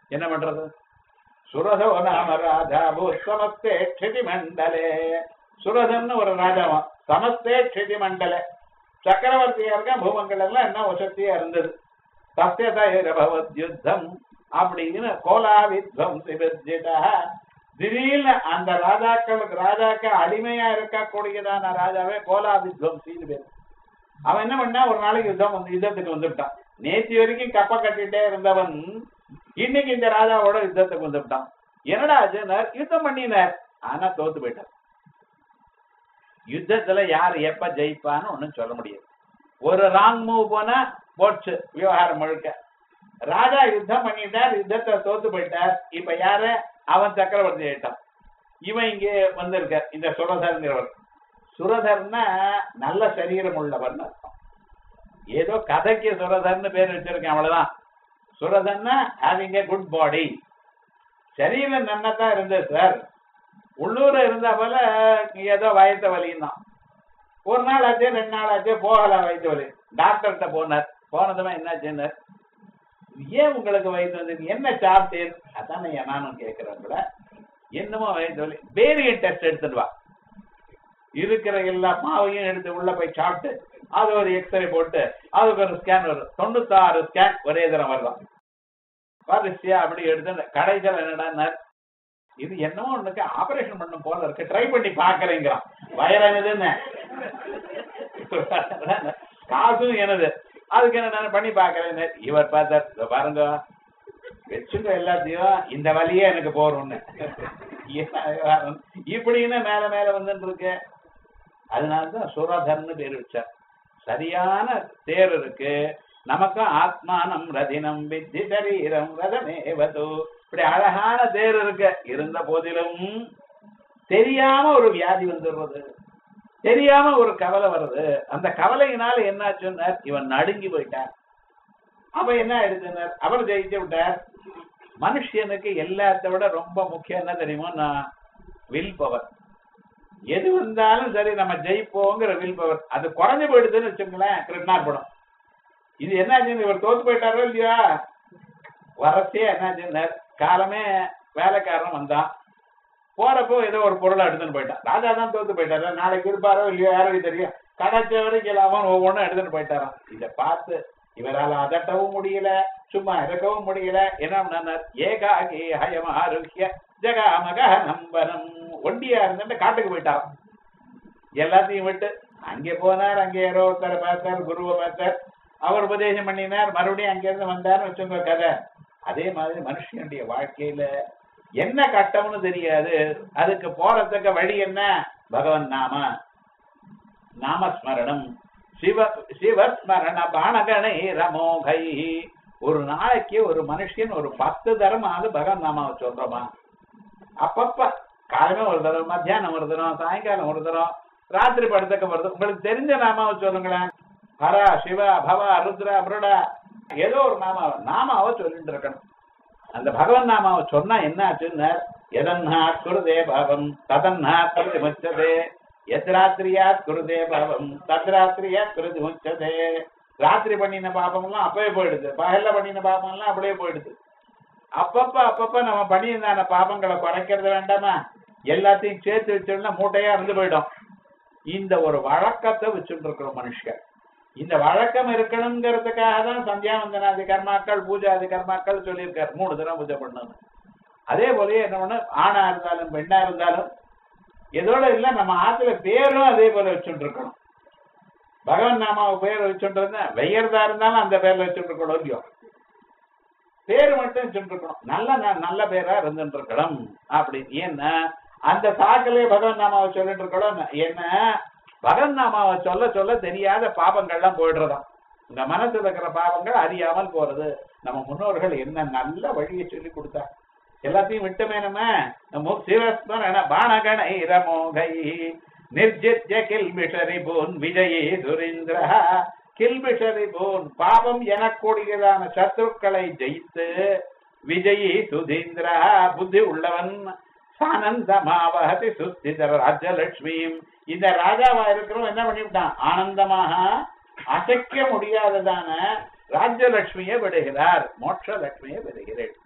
என்ன பண்றது சுரதோ நாம ராஜா பூஸ்வமஸ்தே க்ஷிதி மண்டலே சுரதன்னு ஒரு ராஜாவான் சமஸ்தே க்ஷிதி மண்டலே சக்கரவர்த்தியா இருக்க பூமங்கள் எல்லாம் என்ன வசதியா இருந்தது சத்தியதபவத் யுத்தம் அப்படின்னு கோலா வித்வம்சி வித்யிதா திடீர்னு அந்த ராஜாக்களுக்கு ராஜாக்கு அடிமையா இருக்கக்கூடியதான ராஜாவே கோலா வித்வம்சின்னு பேர் அவன் என்ன பண்ணா ஒரு நாளைக்கு யுத்தம் வந்து யுத்தத்துக்கு வந்துவிட்டான் நேத்தி வரைக்கும் கப்ப கட்டிட்டே இருந்தவன் இன்னைக்கு இந்த ராஜாவோட யுத்தத்துக்கு வந்துவிட்டான் என்னடா ஆச்சுன்னார் யுத்தம் பண்ணினார் ஆனா தோத்து போயிட்டார் யுத்தத்துல யார் எப்ப ஜெயிப்பான்னு ஒண்ணும் சொல்ல முடியாது ஒரு ராங் மூவ் போனா போச்சு விவகாரம் முழுக்க ராஜா யுத்தம் பண்ணிட்டார் யுத்தத்தை தோத்து போயிட்டார் இப்ப யாரு அவன் சக்கரவர்த்தி ஆயிட்டான் இவன் இங்கே வந்திருக்கார் இந்த சுரதர்ங்கிறவர் சுரதர்னா நல்ல சரீரம் உள்ளவர்னு அர்த்தம் ஏதோ கதைக்கு சுரதர்னு பேர் வச்சிருக்கேன் அவ்வளவுதான் சுரதன்னா ஹேவிங் ஏ குட் பாடி சரீரம் நன்னதான் இருந்தது சார் உள்ளூர்ல இருந்தா போல ஏதோ வயத்த வலியும் தான் ஒரு நாள் ஆச்சு ரெண்டு நாள் ஆச்சு போகல வயிற்று வலி டாக்டர்கிட்ட போனார் போனதுமே என்னாச்சுன்னார் ஏன் உங்களுக்கு வயிற்று வந்தது என்ன சாப்பிட்டேன் அதான் நான் நானும் கேட்கிறேன் என்னமோ வயிற்று வலி வேரியன் டெஸ்ட் எடுத்துட்டு வா இருக்கிற எல்லா மாவையும் எடுத்து உள்ள போய் சாப்பிட்டு அது ஒரு எக்ஸ்ரே போட்டு அதுக்கு ஒரு ஸ்கேன் வரும் தொண்ணூத்தாறு ஸ்கேன் ஒரே தரம் வரலாம் வரிசையா அப்படி எடுத்து கடைசியில் என்னடா இது என்னமோ ஒண்ணுக்கு ஆபரேஷன் பண்ணும் போல இருக்கு ட்ரை பண்ணி பாக்குறேங்கிறான் வயறானதுன்னு காசும் எனது அதுக்கு என்ன நான் பண்ணி பாக்குறேன்னு இவர் பார்த்தார் "இதோ பாருங்க வச்சுங்க எல்லாத்தையும் இந்த வழியே எனக்கு போறோம்னு என்ன விவகாரம்? இப்படின்னு மேல மேல வந்துட்டு இருக்கு அதனாலதான் சுரதர்னு பேர் வச்சார் சரியான தேர் இருக்கு நமக்கும் ஆத்மானம் ரதினம் வித்தி சரீரம் ரதமேவது இப்படி அழகான தேர் இருக்கு இருந்த போதிலும் தெரியாம ஒரு வியாதி வந்துடுறது தெரியாம ஒரு கவலை வருது அந்த கவலையினால என்னாச்சுன்னா இவன் நடுங்கி போயிட்டான் அப்ப என்ன ஆயிடுச்சுன்னார் அவர் ஜெயிச்சு விட்டார் மனுஷனுக்கு எல்லாத்த விட ரொம்ப முக்கியம் என்ன தெரியுமோ நான் வில் பவர் எது வந்தாலும் சரி நம்ம ஜெயிப்போங்கிற வில் பவர் அது குறைஞ்சு போயிடுதுன்னு வச்சுங்களேன் கிருஷ்ணார்பணம் இது என்னாச்சுன்னு இவர் தோத்து போயிட்டாரோ இல்லையா வரச்சே என்னாச்சுன்னார் காலமே வேலைக்காரன் வந்தான் போறப்போ ஏதோ ஒரு பொருளை எடுத்துன்னு போயிட்டான் ராஜா தான் தோத்து போயிட்டாரு நாளைக்கு இருப்பாரோ இல்லையோ யாருக்கு தெரியும் கடைச்ச வரைக்கும் இல்லாம ஒவ்வொன்றும் எடுத்துட்டு போயிட்டாராம் இத பார்த்து இவரால் அதட்டவும் முடியல சும்மா இருக்கவும் முடியல என்ன பண்ணார் ஏகாகி ஹயம் ஆரோக்கிய ஜகாமக நம்பனம் ஒண்டியா இருந்துட்டு காட்டுக்கு போயிட்டாராம் எல்லாத்தையும் விட்டு அங்கே போனார் அங்கே யாரோ ஒருத்தரை பார்த்தார் குருவை பார்த்தார் அவர் உபதேசம் பண்ணினார் மறுபடியும் அங்கிருந்து வந்தார்னு வச்சுங்க கதை அதே மாதிரி மனுஷனுடைய வாழ்க்கையில என்ன கட்டம்னு தெரியாது அதுக்கு போறதுக்கு வழி என்ன பகவன் நாம நாமஸ்மரணம் சிவ சிவஸ்மரண பானகணை ரமோகை ஒரு நாளைக்கு ஒரு மனுஷன் ஒரு பத்து தரமாவது பகவன் நாமாவை சொல்றோமா அப்பப்ப காலமே ஒரு தரம் மத்தியானம் ஒரு தரம் சாயங்காலம் ஒரு தரம் ராத்திரி படத்துக்கு வருது உங்களுக்கு தெரிஞ்ச நாமாவை சொல்லுங்களேன் ஹரா சிவா பவா ருத்ரா புருடா ஏதோ ஒரு நாமாவை நாமாவை சொல்லிட்டு இருக்கணும் அந்த பகவன் நாமாவை சொன்னா என்ன ஆச்சுன்னு எதன்னா குருதே பாவம் ததன்னா குருதி முச்சதே எத்ராத்திரியாத் குருதே பாவம் தத்ராத்திரியாத் குருதி முச்சதே ராத்திரி பண்ணின பாபம் எல்லாம் அப்பவே போயிடுது பகல்ல பண்ணின பாபம் எல்லாம் அப்படியே போயிடுது அப்பப்ப அப்பப்ப நம்ம பண்ணியிருந்தான பாபங்களை குறைக்கிறது வேண்டாமா எல்லாத்தையும் சேர்த்து வச்சோம்னா மூட்டையா இருந்து போயிடும் இந்த ஒரு வழக்கத்தை வச்சுட்டு இருக்கிறோம் மனுஷன் இந்த வழக்கம் இருக்கணுங்கிறதுக்காக தான் சந்தியாவந்தனாதி கர்மாக்கள் பூஜாதி கர்மாக்கள் சொல்லியிருக்காரு மூணு தடவை பூஜை பண்ணணும் அதே போலயே என்ன பண்ண ஆணா இருந்தாலும் பெண்ணா இருந்தாலும் இதோட இல்ல நம்ம ஆத்துல பேரும் அதே போல வச்சுட்டு இருக்கணும் பகவான் நாமாவை பேர் வச்சுட்டு இருந்தா வெய்யறதா இருந்தாலும் அந்த பேர்ல வச்சுட்டு இருக்கணும் இல்லையோ பேர் மட்டும் வச்சுட்டு இருக்கணும் நல்ல ந- நல்ல பேரா இருந்துட்டு இருக்கணும் அப்படி ஏன்னா அந்த சாக்கிலே பகவான் நாமாவை சொல்லிட்டு இருக்கணும் என்ன பகவான் நாமாவை சொல்ல சொல்ல தெரியாத பாபங்கள்லாம் போயிடுறதாம் உங்க மனசுல இருக்கிற பாவங்கள் அறியாமல் போறது நம்ம முன்னோர்கள் என்ன நல்ல வழியை சொல்லி கொடுத்தா எல்லாத்தையும் விட்டுமே நம்ம சிவஸ்மரண பானகணை ரமோகை நிர்ஜித்ய கில்பிஷரி போன் விஜயே சுரேந்திர கில்பிஷரி போன் பாவம் எனக்கூடியதான சத்ருக்களை ஜெயித்து விஜயி சுதீந்திர புத்தி உள்ளவன் சானந்தமாவகதி சுஸ்திதர ராஜலட்சுமியும் இந்த ராஜாவா இருக்கிறவன் என்ன பண்ணிவிட்டான் ஆனந்தமாக அசைக்க முடியாததான ராஜ்யலட்சுமியை விடுகிறார் மோட்ச லட்சுமியை விடுகிறேன்